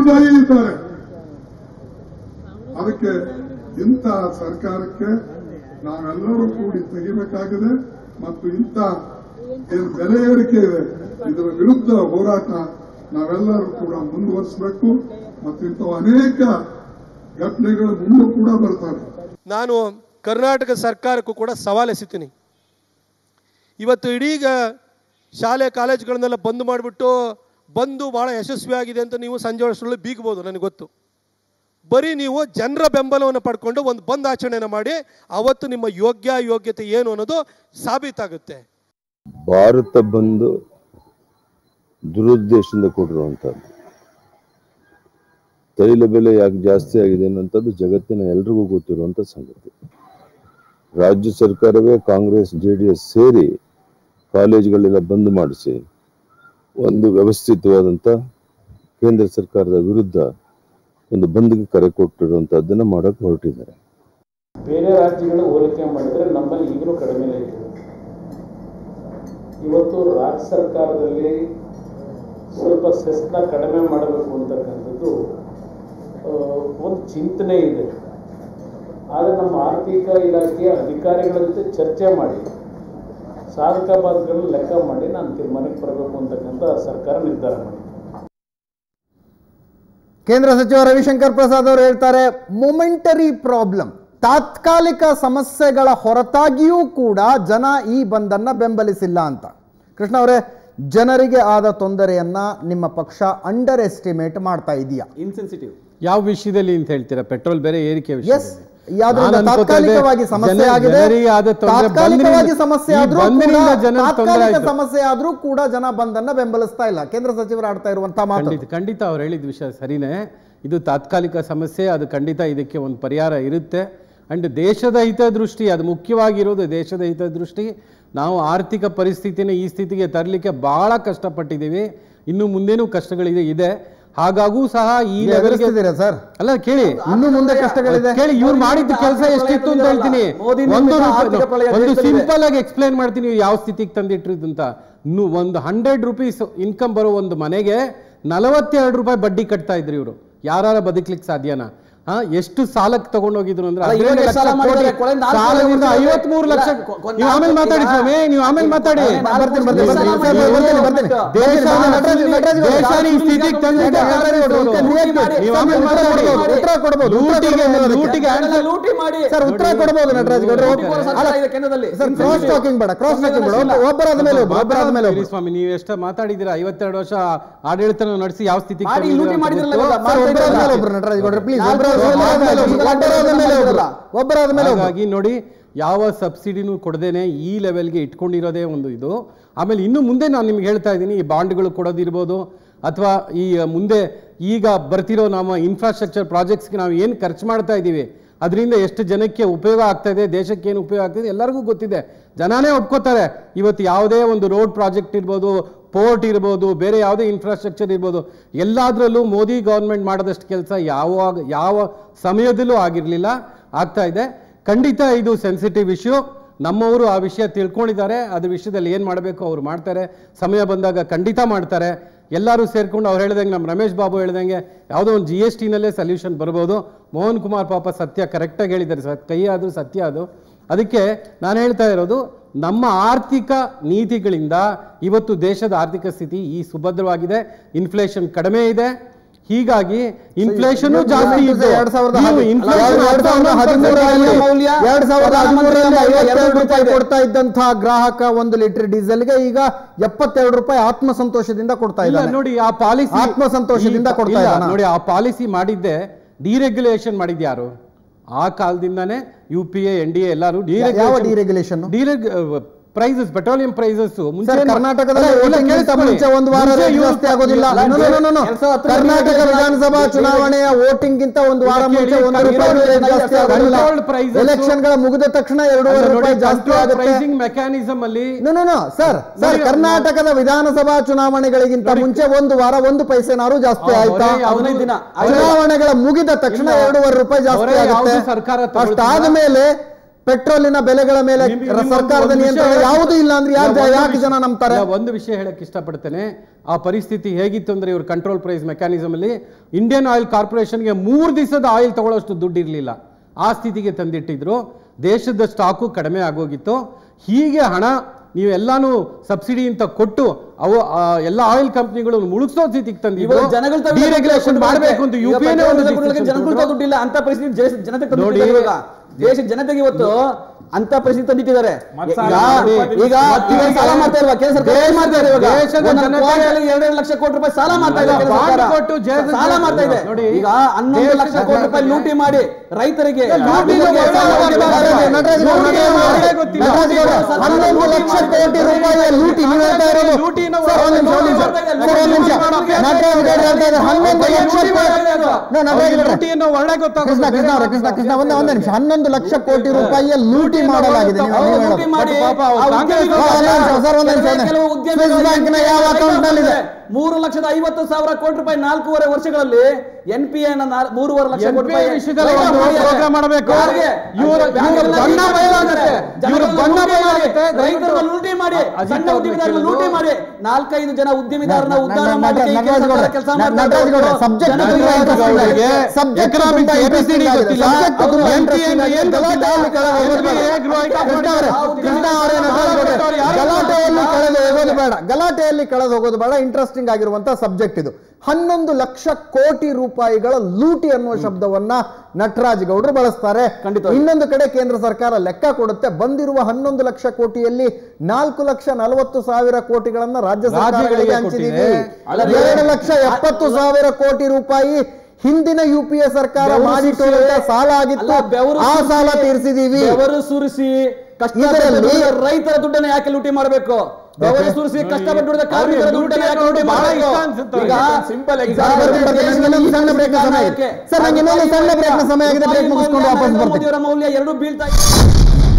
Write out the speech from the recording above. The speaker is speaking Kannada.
ನಿರ್ದಯಿ ಇದ್ದಾರೆ ಅದಕ್ಕೆ ಇಂಥ ಸರ್ಕಾರಕ್ಕೆ ನಾವೆಲ್ಲರೂ ಕೂಡಿ ತೆಗಿಬೇಕಾಗಿದೆ ಮತ್ತು ಇಂಥ ಏನು ಬೆಲೆ ಏರಿಕೆ ಇದೆ ಇದರ ವಿರುದ್ಧ ಹೋರಾಟ ನಾವೆಲ್ಲರೂ ಕೂಡ ಮುಂದುವರಿಸಬೇಕು ಮತ್ತು ಇಂಥವು ಅನೇಕ ಘಟನೆಗಳು ಮುಂದೆ ಕೂಡ ಬರ್ತವೆ ನಾನು ಕರ್ನಾಟಕ ಸರ್ಕಾರಕ್ಕೂ ಕೂಡ ಸವಾಲು ಎಸಿತೀನಿ ಇವತ್ತು ಇಡೀಗ ಶಾಲೆ ಕಾಲೇಜುಗಳನ್ನೆಲ್ಲ ಬಂದ್ ಮಾಡಿಬಿಟ್ಟು ಬಂದು ಭಾಳ ಯಶಸ್ವಿಯಾಗಿದೆ ಅಂತ ನೀವು ಸಂಜೆ ಅಷ್ಟರಲ್ಲಿ ಬೀಗ್ಬೋದು ನನಗೆ ಗೊತ್ತು ಬರೀ ನೀವು ಜನರ ಬೆಂಬಲವನ್ನು ಪಡ್ಕೊಂಡು ಒಂದು ಬಂದ್ ಆಚರಣೆನ ಮಾಡಿ ಅವತ್ತು ನಿಮ್ಮ ಯೋಗ್ಯ ಯೋಗ್ಯತೆ ಏನು ಅನ್ನೋದು ಸಾಬೀತಾಗುತ್ತೆ ಭಾರತ ಬಂದು ದುರುದ್ದೇಶದಿಂದ ಕೊಟ್ಟಿರುವಂಥದ್ದು ತೈಲ ಬೆಲೆ ಯಾಕೆ ಜಾಸ್ತಿ ಆಗಿದೆ ಅನ್ನೋಂಥದ್ದು ಜಗತ್ತಿನ ಎಲ್ರಿಗೂ ಗೊತ್ತಿರುವಂಥ ಸಂಗತಿ ರಾಜ್ಯ ಸರ್ಕಾರವೇ ಕಾಂಗ್ರೆಸ್ ಜೆ ಡಿ ಎಸ್ ಸೇರಿ ಕಾಲೇಜುಗಳೆಲ್ಲ ಬಂದ್ ಮಾಡಿಸಿ ಒಂದು ವ್ಯವಸ್ಥಿತವಾದಂಥ ಕೇಂದ್ರ ಸರ್ಕಾರದ ವಿರುದ್ಧ ಒಂದು ಬಂದ್ಗೆ ಕರೆ ಕೊಟ್ಟಿರುವಂಥದ್ದನ್ನು ಮಾಡೋಕ್ಕೆ ಹೊರಟಿದ್ದಾರೆ ಬೇರೆ ರಾಜ್ಯಗಳು ಹೋಲಿಕೆ ಮಾಡಿದರೆ ನಮ್ಮಲ್ಲಿ ಈಗಲೂ ಕಡಿಮೆನೇ ಇದೆ ಇವತ್ತು ರಾಜ್ಯ ಸರ್ಕಾರದಲ್ಲಿ ಸ್ವಲ್ಪ ಸೆಸ್ನ ಕಡಿಮೆ ಮಾಡಬೇಕು ಅಂತಕ್ಕಂಥದ್ದು ಆ, ಒಂದು ಚಿಂತನೆ ಇದೆ ಆದರೆ ನಮ್ಮ ಆರ್ಥಿಕ ಇಲಾಖೆಯ ಅಧಿಕಾರಿಗಳ ಜೊತೆ ಚರ್ಚೆ ಮಾಡಿ ಸಾಧಕ ಬಾಧಕಗಳನ್ನ ಲೆಕ್ಕ ಮಾಡಿ ನಾನು ತೀರ್ಮಾನಕ್ಕೆ ಬರಬೇಕು ಅಂತಕ್ಕಂಥ ಸರ್ಕಾರ ನಿರ್ಧಾರ ಮಾಡಿದೆ ಕೇಂದ್ರ ಸಚಿವ ರವಿಶಂಕರ್ ಪ್ರಸಾದ್ ಅವರು ಹೇಳ್ತಾರೆ ಮೊಮೆಂಟರಿ ಪ್ರಾಬ್ಲಮ್ ತಾತ್ಕಾಲಿಕ ಸಮಸ್ಯೆಗಳ ಹೊರತಾಗಿಯೂ ಕೂಡ ಜನ ಈ ಬಂದನ್ನ ಬೆಂಬಲಿಸಿಲ್ಲ ಅಂತ ಕೃಷ್ಣ ಅವರೇ ಜನರಿಗೆ ಆದ ತೊಂದರೆಯನ್ನ ನಿಮ್ಮ ಪಕ್ಷ ಅಂಡರ್ ಎಸ್ಟಿಮೇಟ್ ಮಾಡ್ತಾ ಇದೆಯಾ ಇನ್ಸೆನ್ಸಿಟಿವ್ ಯಾವ ವಿಷಯದಲ್ಲಿ ಅಂತ ಹೇಳ್ತೀರಾ ಪೆಟ್ರೋಲ್ ಬೇರೆ ಏರಿಕೆ ಎಸ್ ವಿಷಯದಲ್ಲಿ ಯಾವ್ದ್ರಿಂದ ನಾನು ಅನ್ಕೋತಾ ಇದ್ದೆ, ತಾತ್ಕಾಲಿಕವಾಗಿ ಸಮಸ್ಯೆ ಜನ- ಆಗಿದೆ ಜನರಿಗೆ ಆದ ತೊಂದ್ರೆ ತಾತ್ಕಾಲಿಕವಾಗಿ ಬಂದ್ರಿಂದ- ಸಮಸ್ಯೆ ಈ ಆದ್ರೂ ಕೂಡ ಬಂದ್ರಿಂದ ಜನರಿಗೆ ತೊಂದ್ರೆ ತಾತ್ಕಾಲಿಕ ಆಯ್ತು. ಸಮಸ್ಯೆ ಆದ್ರೂ ಕೂಡ ಜನ ಬಂದನ್ನ ಬೆಂಬಲಿಸ್ತಾ ಇಲ್ಲ ಕೇಂದ್ರ ಸಚಿವರು ಆಡ್ತಾ ಇರುವಂತಹ ಮಾತು ಖಂಡಿತ ಖಂಡಿತ ಅವ್ರು ಹೇಳಿದ ವಿಷಯ ಸರಿನೇ ಇದು ತಾತ್ಕಾಲಿಕ ಸಮಸ್ಯೆ ಅದು ಖಂಡಿತ ಇದಕ್ಕೆ ಒಂದು ಪರಿಹಾರ ಇರುತ್ತೆ ಅಂಡ್ ದೇಶದ ಹಿತದೃಷ್ಟಿ ಅದು ಮುಖ್ಯವಾಗಿರೋದು ದೇಶದ ಹಿತದೃಷ್ಟಿ ನಾವು ಆರ್ಥಿಕ ಪರಿಸ್ಥಿತಿನ ಈ ಸ್ಥಿತಿಗೆ ತರಲಿಕ್ಕೆ ಬಹಳ ಕಷ್ಟಪಟ್ಟಿದ್ದೀವಿ ಇನ್ನು ಮುಂದೇನೂ ಕಷ್ಟಗಳಿದೆ ಇದೆ ಹಾಗಾಗೂ ಸಹ ಈ ಲೆವೆಲ್ಗೆ ಎದುರಿಸ್ತಿದ್ದೀರಾ ಸರ್ ಅಲ್ಲ ಕೇಳಿ ಇನ್ನು ಮುಂದೆ ಕಷ್ಟಗಳಿದೆ ಕೇಳಿ ಇವ್ರು ಮಾಡಿದ ಕೆಲಸ ಎಷ್ಟಿತ್ತು ಅಂತ ಹೇಳ್ತೀನಿ ಮೋದಿ ಒಂದು ನಿರ್ಮಿತ ರೂಪಾಯಿ- ಆರ್ಥಿಕ ಪ್ರಳಯ ಒಂದು ದೇಶದಲ್ಲಿದೆ. ಸಿಂಪಲ್ ಆಗಿ ಎಕ್ಸ್ಪ್ಲೈನ್ ಮಾಡ್ತೀನಿ ಇವ್ರು ಯಾವ ಸ್ಥಿತಿಗೆ ತಂದಿಟ್ಟಿರೋದು ಅಂತ ಇನ್ನು ಒಂದು ಹಂಡ್ರೆಡ್ ರುಪೀಸ್ ಇನ್ಕಮ್ ಬರೋ ಒಂದು ಮನೆಗೆ ನಲವತ್ತೆರಡು ರೂಪಾಯಿ ಬಡ್ಡಿ ಕಟ್ತಾ ಇದ್ರು ಇವರು ಯಾರು ಬದುಕ್ಲಿಕ್ಕೆ ಸಾಧ್ಯನಾ ಹಾ ಎಷ್ಟು ಸಾಲಕ್ಕೆ ತಗೊಂಡೋಗಿದ್ರು ಅಂದ್ರೆ ಅಲ್ಲ, ಇವಾಗ ಹದಿನೈದು ಎಷ್ಟು ಸಾಲ ಲಕ್ಷ ಮಾಡಿದ್ದಾರೆ? ಕೋಟಿ. ಕೊನೆ ನಾಲ್ಕು ಸಾಲದಿಂದ ವರ್ಷ- ಐವತ್ಮೂರು ಲಕ್ಷ ಇಲ್ಲ, ಕೊ- ಕೊ- ನೀವು ಆಮೇಲೆ ನಾಲ್ಕು ಮಾತಾಡಿ ಈಗ- ಸ್ವಾಮಿ ನೀವು ಆಮೇಲೆ ಮಾತಾಡಿ ನಾಲ್ಕು ಬರ್ತೀನಿ, ಬರ್ತೀನಿ, ವರ್ಷ ಬರ್ತೀನಿ, ಸಾಲ ಸರ್, ಮಾಡಿದ್ದಾರೆ. ಬರ್ತೀನಿ, ಬರ್ತೀನಿ. ದೇಶ ನಟರಾಜ್, ನಟರಾಜ್ ಗೌಡ್ರು, ದೇಶ ಈ ಸ್ಥಿತಿಗೆ ತಂದಿದ್ದ ನಟರಾಜ್ ಗೌಡ್ರು, ಕಾಂಗ್ರೆಸ್ ಅವರು. ಲೂಟಿ ಮಾಡಿ, ನೀವು ಸರ್, ಆಮೇಲೆ ಉತ್ತರ ಮಾತಾಡಿ. ಕೊಡ್ಬೋದು, ಉತ್ತರ ಕೊಡ್ಬೋದು, ಉತ್ತರ ಲೂಟಿಗೆ ಕೊಡ್ಬೋದು ಅದಕ್ಕೆ. ಲೂಟಿಗೆ ಅದೆಲ್ಲ ಲೂಟಿ ಮಾಡಿ ಸರ್ ಉತ್ತರ ಕೊಡಬಹುದು ನಟರಾಜ್ ಗೌಡ್ರು ಲೂಟಿ ಮಾಡೋ ಸರ್ಕಾರ ಇದೆ ಕೇಂದ್ರದಲ್ಲಿ. ಸರ್ ಕ್ರಾಸ್ ಟಾಕಿಂಗ್ ಬೇಡ ಕ್ರಾಸ್ ಟಾಕಿಂಗ್ ಬೇಡ ಒಬ್ಬ- ಒಬ್ಬರಾದ ಮೇಲೆ ಒಬ್ಬ ಒಬ್ಬರಾದ ಮೇಲೆ ಒಬ್ಬ ಇರಿ ಸ್ವಾಮಿ ನೀವು ಎಷ್ಟ ಮಾತಾಡಿದ್ದೀರಾ ಐವತ್ತೆರಡು ವರ್ಷ ಆಡಳಿತ ನಡೆಸಿ ಯಾವ ಸ್ಥಿತಿಗೆ ಮಾಡಿ, ತಂದಿದ್ದೀರಾ ಲೂಟಿ ಅಂತ ಮಾಡಿದ್ರಲ್ಲ ಗೊತ್ತು. ಇವಾಗ. ಸರ್ ಒಬ್ಬರಾದ ಮೇಲೆ ಮಾಡ್ತಾ ಒಬ್ರು ನಟರಾಜ್ ಗೌಡ್ರು ಪ್ಲೀಸ್ ನಾಲ್ಕು ಒಬ್ಬರಾದ ಮೇಲೆ ಒಬ್ರು, ಒಬ್ಬರಾದ ಮೇಲೆ ಒಬ್ರು ಒಬ್ಬರಾದ ಮೇಲೆ ಒಬ್ರು ಹಾಗಾಗಿ ನೋಡಿ ಯಾವ ಸಬ್ಸಿಡಿನೂ ಕೊಡದೇನೆ ಈ ಲೆವೆಲ್ಗೆ ಇಟ್ಕೊಂಡಿರೋದೇ ಒಂದು ಇದು ಆಮೇಲೆ ಇನ್ನು ಮುಂದೆ ನಾನು ನಿಮ್ಗೆ ಹೇಳ್ತಾ ಇದ್ದೀನಿ ಈ ಬಾಂಡ್ಗಳು ಕೊಡೋದಿರ್ಬೋದು ಅಥವಾ ಈ ಮುಂದೆ ಈಗ ಬರ್ತಿರೋ ನಮ್ಮ ಇನ್ಫ್ರಾಸ್ಟ್ರಕ್ಚರ್ ಪ್ರಾಜೆಕ್ಟ್ಸ್ಗೆ ನಾವು ಏನು ಖರ್ಚು ಮಾಡ್ತಾ ಇದ್ದೀವಿ ಅದರಿಂದ ಎಷ್ಟು ಜನಕ್ಕೆ ಉಪಯೋಗ ಆಗ್ತಾ ಇದೆ ದೇಶಕ್ಕೆ ಏನು ಉಪಯೋಗ ಆಗ್ತಿದೆ ಎಲ್ಲರಿಗೂ ಗೊತ್ತಿದೆ ಜನನೇ ಒಪ್ಕೋತಾರೆ ಇವತ್ತು ಯಾವುದೇ ಒಂದು ರೋಡ್ ಪ್ರಾಜೆಕ್ಟ್ ಇರ್ಬೋದು ಪೋರ್ಟ್ ಇರ್ಬೋದು ಬೇರೆ ಯಾವುದೇ ಇನ್ಫ್ರಾಸ್ಟ್ರಕ್ಚರ್ ಇರ್ಬೋದು ಎಲ್ಲದರಲ್ಲೂ ಮೋದಿ ಗೌರ್ಮೆಂಟ್ ಮಾಡೋದಷ್ಟು ಕೆಲಸ ಯಾವಾಗ ಯಾವ ಸಮಯದಲ್ಲೂ ಆಗಿರಲಿಲ್ಲ ಆಗ್ತಾ ಇದೆ ಖಂಡಿತ ಇದು ಸೆನ್ಸಿಟಿವ್ ಇಶ್ಯೂ ನಮ್ಮವರು ಆ ವಿಷಯ ತಿಳ್ಕೊಂಡಿದ್ದಾರೆ ಅದ್ರ ವಿಷಯದಲ್ಲಿ ಏನು ಮಾಡಬೇಕು ಅವ್ರು ಮಾಡ್ತಾರೆ ಸಮಯ ಬಂದಾಗ ಖಂಡಿತ ಮಾಡ್ತಾರೆ ಎಲ್ಲರೂ ಸೇರ್ಕೊಂಡು ಅವ್ರು ಹೇಳ್ದಂಗೆ ನಮ್ಮ ರಮೇಶ್ ಬಾಬು ಹೇಳ್ದಂಗೆ ಯಾವುದೋ ಒಂದು ಜಿ ಎಸ್ ಟಿನಲ್ಲೇ ಸೊಲ್ಯೂಷನ್ ಬರ್ಬೋದು ಮೋಹನ್ ಕುಮಾರ್ ಪಾಪ ಸತ್ಯ ಕರೆಕ್ಟಾಗಿ ಹೇಳಿದ್ದಾರೆ ಸರ್ ಕೈ ಆದರೂ ಸತ್ಯ ಅದು ಅದಕ್ಕೆ ನಾನು ಹೇಳ್ತಾ ಇರೋದು ನಮ್ಮ ಆರ್ಥಿಕ ನೀತಿಗಳಿಂದ ಇವತ್ತು ದೇಶದ ಆರ್ಥಿಕ ಸ್ಥಿತಿ ಈ ಸುಭದ್ರವಾಗಿದೆ ಇನ್ಫ್ಲೇಷನ್ ಕಡಿಮೆ ಇದೆ ಹೀಗಾಗಿ ಇನ್ಫ್ಲೇಷನ್ ಜಾಸ್ತಿ ಇದೆ ಎರಡ್ ಸಾವಿರದ ನೀವು ಹದಿ- inflation ಎರಡ್ ಸಾವಿರದ ಹದಿಮೂರರಲ್ಲಿ ಮೌಲ್ಯ ಎರಡ್ ಸಾವಿರದ ಹದಿಮೂರರಲ್ಲಿ ಐವತ್ತೆರಡು ಎರಡು ರೂಪಾಯಿ ಇದೆ. ಕೊಡ್ತಾ ಇದ್ದಂತಹ ಗ್ರಾಹಕ ಒಂದು ಲೀಟರ್ ಡೀಸೆಲ್ಗೆ ಈಗ ಎಪ್ಪತ್ತೆರಡು ರೂಪಾಯಿ ಆತ್ಮಸಂತೋಷದಿಂದ ಕೊಡ್ತಾ ಇಲ್ಲ ಇದ್ದಾನೆ ನೋಡಿ ಆ ಪಾಲಿಸಿ ಆತ್ಮಸಂತೋಷದಿಂದ ಕೊಡ್ತಾ ಇದ್ದಾನ? ನೋಡಿ ಆ ಪಾಲಿಸಿ ಮಾಡಿದ್ದೆ ಡಿರೆಗ್ಯುಲೇಷನ್ ಮಾಡಿದ್ ಯಾರು ಆ ಕಾಲದಿಂದಾನೇ U P A N D A ಎಲ್ಲರೂ ಯಾವ deregulation prices petroleum prices sir ಕರ್ನಾಟಕದಲ್ಲಿ voting ಗಿಂತ ಮುಂಚೆ ಒಂದು ವಾರ rate ಜಾಸ್ತಿ ಆಗೋದಿಲ್ಲ No, no, no, no, no. ಎರಡ್ ಸಾವಿರದ ಹತ್ತರಲ್ಲಿ ಕರ್ನಾಟಕ ಬೇರೆ ವಿಧಾನಸಭಾ ಬೇರೆ ಚುನಾವಣೆಯ ವೋಟಿಂಗ್ ಗಿಂತ ಒಂದು ವಾರ ಇಲ್ಲ ಮುಂಚೆ ಕೇಳಿ, ಒಂದು ರೂಪಾಯಿ controlled rate ಜಾಸ್ತಿ ಆಗೋದಿಲ್ಲ controlled prices- ಎಲೆಕ್ಷನ್ ಗಳ ಮುಗಿದ ತಕ್ಷಣ ಎರಡೂವರೆ ರೂಪಾಯಿ ಜಾಸ್ತಿ ಆಗುತ್ತೆ ಪ್ರೈಸಿಂಗ್ ಮೆಕ್ಯಾನಿಸಮ್ ಅಲ್ಲಿ no no no sir sir ನೋಡಿ, ಕರ್ನಾಟಕದ ವಿಧಾನಸಭಾ ಚುನಾವಣೆಗಳಿಗಿಂತ ಮುಂಚೆ ಒಂದು ವಾರ ಒಂದು ಪೈಸೆನಾರು ಜಾಸ್ತಿ ಆ, ಆಯ್ತಾ ಅವರೇ ಯಾವ್ದು- ಹದಿನೈದು ದಿನ ಚುನಾವಣೆಗಳ ಮುಗಿದ ತಕ್ಷಣ ಇಲ್ಲ. ಎರಡೂವರೆ ರೂಪಾಯಿ ಜಾಸ್ತಿ ಅವರೇ ಯಾವ್ದು ಆಗುತ್ತೆ ಸರ್ಕಾರ ತಗೊಳ್ತಿಲ್ಲ. ಅಷ್ಟಾದ ಮೇಲೆ ಪೆಟ್ರೋಲಿನ ಬೆಲೆಗಳ ಮೇಲೆ ನಿಮ್ಗೆ- ರ- ನಿಮ್ಗೆ ಸರ್ಕಾರದ ಒಂದು ನಿಯಂತ್ರಣ ವಿಷಯ ಯಾವುದೂ ಇಲ್ಲ ಅಂದ್ರೆ ಯಾಕೆ ಇಲ್ಲ, ಒಂದು ಯಾಕೆ ವಿಷಯ- ಜನ ನಂಬ್ತಾರೆ ಇಲ್ಲ, ಒಂದು ವಿಷಯ ಹೇಳಕ್ ಇಷ್ಟಪಡ್ತೇನೆ ಆ ಪರಿಸ್ಥಿತಿ ಹೇಗಿತ್ತು ಅಂದ್ರೆ ಇವ್ರ ಕಂಟ್ರೋಲ್ ಪ್ರೈಸ್ ಮೆಕ್ಯಾನಿಸಮ್ ಅಲ್ಲಿ ಇಂಡಿಯನ್ ಆಯಿಲ್ ಕಾರ್ಪೊರೇಷನ್ಗೆ ಮೂರು ದಿವಸದ ಆಯಿಲ್ ತಗೊಳ್ಳೋಷ್ಟು ದುಡ್ಡು ಇರಲಿಲ್ಲ ಆ ಸ್ಥಿತಿಗೆ ತಂದಿಟ್ಟಿದ್ರು ದೇಶದ ಸ್ಟಾಕು ಕಡಿಮೆ ಆಗೋಗಿತ್ತು ಹೀಗೆ ಹಣ ನೀವೆಲ್ಲಾನು ಸಬ್ಸಿಡಿ ಅಂತ ಕೊಟ್ಟು ಅವು ಆ, ಎಲ್ಲ ಆಯಿಲ್ ಕಂಪ್ನಿಗಳು ಮುಳುಗಿಸೋ ಸ್ಥಿತಿಗೆ ತಂದಿದ್ರು ಇವಾಗ ಜನಗಳ ತಗೊಳ್ಳಿ ಡಿರೆಗ್ಯುಲೇಷನ್ ಮಾಡಬೇಕು ಅಂತ ಯು ಪಿ ಜನಗಳ ದುಡ್ಡಿಲ್ಲ ಅಂತ ಪರಿಸ್ಥಿತಿ ದೇಶ- ಜನತೆಗೆ ನೋಡಿ. ತಂದಿಟ್ಟಿದ್ದಾರೆ ಇವಾಗ ದೇಶದ ಜನತೆಗೆ ಇವತ್ತು ಅಂತ ಪರಿಸ್ಥಿತಿ ತಂದಿಟ್ಟಿದ್ದಾರೆ ಈಗ ಈಗ ಈಗ ಸಾಲ ಮಾಡ್ತಾ ಇಲ್ವಾ ಕೇಂದ್ರ ಸರ್ಕಾರ ಏನ್ ಮಾಡ್ತಾ ಇದೆ ಇವಾಗ ದೇಶದ ಒಂದೊಂದು ಜನತೆಗೆ- ಕ್ವಾರ್ಟರ್ಗೆ ಎರಡೆರಡು ಲಕ್ಷ ಕೋಟಿ ರೂಪಾಯಿ ಸಾಲ ಮಾಡ್ತಾ ಇದೆ ಕೇಂದ್ರ ಬಾಂಡ್ ಸರ್ಕಾರ. ಕೊಟ್ಟು ದೇಶದ ಸಾಲ ಮಾಡ್ತಾ ಇದೆ ನೋಡಿ, ಈಗ ಹನ್ನೊಂದು ಲಕ್ಷ ದೇಶದ ಕೋಟಿ ರೂಪಾಯಿ ಲೂಟಿ ಮಾಡಿ ರೈತರಿಗೆ ಲೂಟಿ ರೈತರಿಗೆ ಮಾಡಿ ಸಾಲ ಮಾಡಿ ಮಾಡ್ತಾ ಇದೆ. ನಟರಾಜ್ ಗೌಡ, ಲೂಟಿ ನಟರಾಜ್ ಗೌಡ, ಮಾಡಿ ಗೊತ್ತಿಲ್ಲ. ನಟರಾಜ್ ಗೌಡ, ಹನ್ನೊಂದು ಲಕ್ಷ ಕೋಟಿ ರೂಪಾಯಿಯ ಲೂಟಿ ನೀವು ಹೇಳ್ತಾ ಇರೋದು ಲೂಟಿನ ಸರ್, ಒಂದ್ ನಿಮಿಷ, ಒಂದ್ ನಿಮಿಷ. ಸರ್, ಒಂದ್ ನಿಮಿಷ. ನಟರಾಜ್ ಗೌಡ ಹೇಳ್ತಾ ಇದ್ದಾರೆ, ಹನ್ನೊಂದು ಲಕ್ಷ ಕೋಟಿ ನೋ, ನಟರಾಜ್ ಗೌಡ. ಲೂಟಿಯನ್ನು ಒಳ್ಳೆ ಕೃಷ್ಣ ಗೊತ್ತಾಗುತ್ತೆ ಕೃಷ್ಣ ಅವರೇ, ಕೃಷ್ಣ ಕೃಷ್ಣ ಒಂದೇ ಒಂದೇ ನಿಮಿಷ ಹನ್ನೊಂದು ಲಕ್ಷ ಕೋಟಿ ರೂಪಾಯಿಯ ಲೂಟಿ ಮಾಡಲಾಗಿದೆ ನೀವು- ಅವ್ರು ನೀವು ಲೂಟಿ ಹೇಳೋದು. ಮಾಡಿ ಪಾಪ ಅವ್ರು ಆ ಕಾಂಗ್ರೆಸ್ ಉದ್ಯಮಿಗಳು ಸರ್, ಒಂದೇ ನಿಮಿಷ, ಸರ್, ಒಂದೇ ನಿಮಿಷ, ಒಂದೇ ನಿಮಿಷ. ಕೆಲವು ಉದ್ಯಮಿಗಳು ಸ್ವಿಸ್ ಬ್ಯಾಂಕಿನ ಯಾವ account ನಲ್ಲಿದೆ? ಮೂರು ಲಕ್ಷದ ಐವತ್ತು ಸಾವಿರ ಕೋಟಿ ರೂಪಾಯಿ ನಾಲ್ಕೂವರೆ ವರ್ಷಗಳಲ್ಲಿ ಎನ್ ಪಿ ಎ ಮೂರುವರೆ ಲಕ್ಷ ಕೋಟಿ ರೂಪಾಯಿ ವಿಷಯದಲ್ಲಿ ರೈತ ಒಂದು ಮಾಡಿದ್ದಾರೆ. ಪ್ರೋಗ್ರಾಮ್ ಮಾಡಬೇಕು ಯಾರಿಗೆ? ಇವ್ರ ಬ್ಯಾಂಕ್ಗಳನ್ನ ಇವ್ರ ಬಣ್ಣ ಲೂಟಿ ಬಯಲಾಗುತ್ತೆ ಮಾಡಿದ್ದಾರೆ. ಇವ್ರ ಜನಗಳನ್ನ ಬಣ್ಣ ಲೂಟಿ ಮಾಡಿ, ಬಯಲಾಗುತ್ತೆ ರೈತರನ್ನ ಲೂಟಿ ಮಾಡಿ ಅಜಿತ್ ಸಣ್ಣ ಅವ್ರನ್ನ ಉದ್ಯಮಿದಾರರನ್ನ ಕೇಳೋದು. ಲೂಟಿ ಮಾಡಿ ನಾಲ್ಕೈದು ಜನ ಉದ್ಯಮಿದಾರರನ್ನ ಉದ್ಧಾರ ನ- ಮಾಡಿ ನ- ಈ ನಟರಾಜ್ ಗೌಡ, ಕೆಲಸ ನ- ಮಾಡ್ತಾ ನಟರಾಜ್ ಗೌಡ, ಇರೋದು. subject ಜನ ತುಂಬಾ ತುಂಬಾ interesting interesting ಆಗಿದೆ. ಆಗಿದೆ. Subject Economic ತುಂಬಾ ABCD interesting ಆಗಿದೆ. ಗೊತ್ತಿಲ್ಲ. Subject ತುಂಬಾ ಅವ್ರು interesting NPA ಆಗಿದೆ. ಏನು ಗಲಾಟೆಯಲ್ಲಿ ಕಳೆದು ಹೋಗೋದು ಬೇಡ. NPA ಗೃಹ ಕೃಷ್ಣ ಅವರೇ, ಕೃಷ್ಣ ಅವರೇ, ನಟರಾಜ್ ಗೌಡ್ರೆ, ಗಲಾಟೆಯಲ್ಲಿ ಕಳೆದು ಹೋಗೋದು ಬೇಡ ಗಲಾಟೆಯಲ್ಲಿ ಕಳೆದು ಹೋಗೋದು ಬೇಡ ಇಂಟ್ರೆಸ್ಟಿಂಗ್ ಆಗಿರುವಂತಹ ಸಬ್ಜೆಕ್ಟ್ ಇದು ಹನ್ನೊಂದು ಲಕ್ಷ ಕೋಟಿ ರೂಪಾಯಿಗಳ ಲೂಟಿ ಅನ್ನುವ ಶಬ್ದವನ್ನ ನಟರಾಜ್ ಗೌಡರು ಬಳಸ್ತಾರೆ ಖಂಡಿತವಾಗಿ. ಇನ್ನೊಂದು ಕಡೆ ಕೇಂದ್ರ ಸರ್ಕಾರ ಲೆಕ್ಕ ಕೊಡುತ್ತೆ ಬಂದಿರುವ ಹನ್ನೊಂದು ಲಕ್ಷ ಕೋಟಿಯಲ್ಲಿ ನಾಲ್ಕು ಲಕ್ಷ ನಲವತ್ತು ಸಾವಿರ ಕೋಟಿಗಳನ್ನ ರಾಜ್ಯ ಸರ್ಕಾರಗಳಿಗೆ ರಾಜ್ಯಗಳಿಗೆ ಹಂಚಿದೀವಿ ಕೊಟ್ಟಿದೆ. ಎರಡು ಲಕ್ಷ ಎಪ್ಪತ್ತು ಸಾವಿರ ಕೋಟಿ ರೂಪಾಯಿ ಹಿಂದಿನ ಯು ಪಿ ಎ ಸರ್ಕಾರ ಬೆವರು ಮಾಡಿಟ್ಟುವಂತ ಸುರಿಸಿ- ಸಾಲ ಆಗಿತ್ತು ಅಲ್ಲ, ಬೆವರು ಆ ಸುರಿಸಿ- ಸಾಲ ತೀರಿಸಿದೀವಿ ಬೆವರು ಸುರಿಸಿ ಕಷ್ಟಪಟ್ಟು ಇದರಲ್ಲಿ- ದುಡಿದ ರೈತರ ದುಡ್ಡನ್ನ ಯಾಕೆ ಲೂಟಿ ಮಾಡಬೇಕು ಬೆವರು ಸುರಿಸಿ ಕಷ್ಟಪಟ್ಟು ದುಡಿದ ಕಾರ್ಮಿಕರ ಅವ್ರಿಗೆ ದುಡ್ಡನ್ನ ಯಾಕೆ ಲೂಟಿ ಲೂಟಿ ಬಹಳ ಮಾಡಬೇಕು ಇಷ್ಟ ಅನ್ಸುತ್ತೆ ಈಗ ಅವ್ರಿಗೆ. ಸಿಂಪಲ್ ಸರ್, ಬರ್ತೀನಿ, ಬರ್ತೀನಿ. ಇನ್ನೊಂದು ಸಣ್ಣ break ನ ಸಮಯ ಇದೆ. ಸರ್, ನಂಗೆ ಇನ್ನೊಂದು ಸಣ್ಣ break ನ ಸಮಯ ಆಗಿದೆ. break ಮುಗಿಸ್ಕೊಂಡು ವಾಪಸ್ ಬರ್ತೀನಿ. ಮೋದಿಯವರ ಮೌಲ್ಯ ಎರಡು ಬೀಳ್ತಾ ಇದೆ